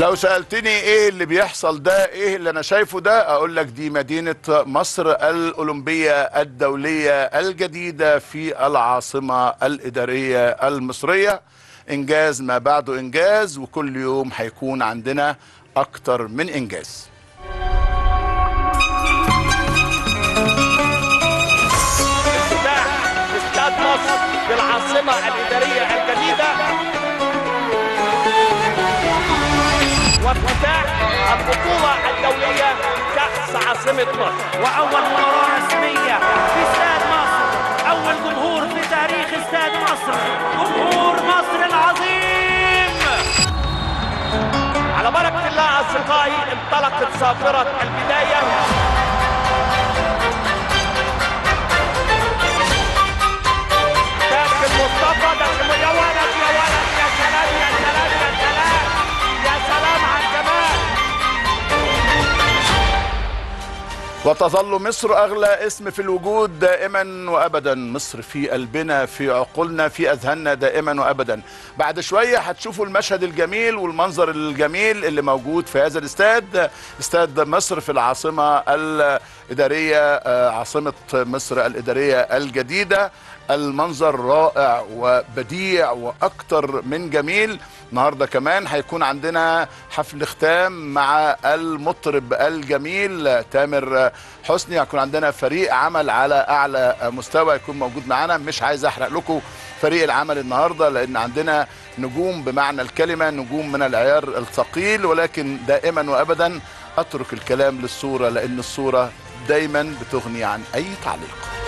لو سألتني ايه اللي بيحصل ده ايه اللي انا شايفه ده اقول لك دي مدينة مصر الاولمبية الدولية الجديدة في العاصمة الادارية المصرية انجاز ما بعده انجاز وكل يوم هيكون عندنا اكتر من انجاز افتتاح استاد مصر بالعاصمة الإدارية الجديدة وافتتاح البطولة الدولية كأس عاصمة مصر وأول مباراة رسمية في استاد مصر أول جمهور في تاريخ استاد مصر جمهور مصر العظيم على بركة الله أصدقائي انطلقت صافرة البداية داخل مصطفى داخل يا ولد يا ولد يا سلام يا سلام يا سلام يا سلام على الجمال وتظل مصر اغلى اسم في الوجود دائما وابدا مصر في قلبنا في عقولنا في اذهاننا دائما وابدا بعد شويه هتشوفوا المشهد الجميل والمنظر الجميل اللي موجود في هذا الاستاد استاد مصر في العاصمه الاداريه آه، عاصمه مصر الاداريه الجديده المنظر رائع وبديع واكتر من جميل النهارده كمان هيكون عندنا حفل ختام مع المطرب الجميل تامر حسني هيكون عندنا فريق عمل على اعلى مستوى يكون موجود معانا مش عايز احرق لكم فريق العمل النهارده لان عندنا نجوم بمعنى الكلمه نجوم من العيار الثقيل ولكن دائما وابدا اترك الكلام للصوره لان الصوره دايما بتغني عن اي تعليق